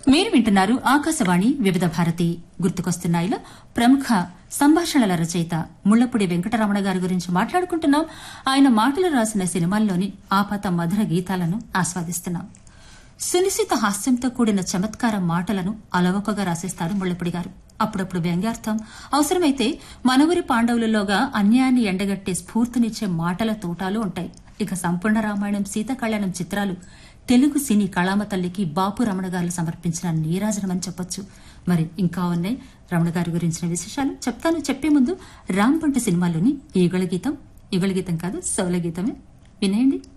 మీరు వింటున్నారు ఆకాశవాణి వివిధ భారతి గుర్తుకొస్తున్నాయిలో ప్రముఖ సంభాషణల రచయిత ముళ్లపూడి వెంకటరమణ గారి గురించి మాట్లాడుకుంటున్నాం ఆయన మాటలు రాసిన సినిమాల్లోని ఆపాత మధుర గీతాలను ఆస్వాదిస్తున్నాం సునిశిత హాస్యంతో కూడిన చమత్కార మాటలను అలవకగా రాసేస్తారు ముళ్లపూడి గారు అప్పుడప్పుడు వ్యంగ్యార్థం అవసరమైతే మనవరి పాండవులలోగా అన్యాయాన్ని ఎండగట్టే స్ఫూర్తినిచ్చే మాటల తోటాలు ఉంటాయి ఇక సంపూర్ణ రామాయణం సీతాకళ్యాణం చిత్రాలు తెలుగు సినీ కళామ తల్లికి బాపు రమణ గారు సమర్పించిన నీరాజనం అని చెప్పొచ్చు మరి ఇంకా ఉన్నాయి రమణ గారి గురించిన విశేషాలు చెప్తాను చెప్పే ముందు రామ్ పంట సినిమాలోని ఈగళ గీతం ఈగళ గీతం కాదు సోల గీతమే వినేయండి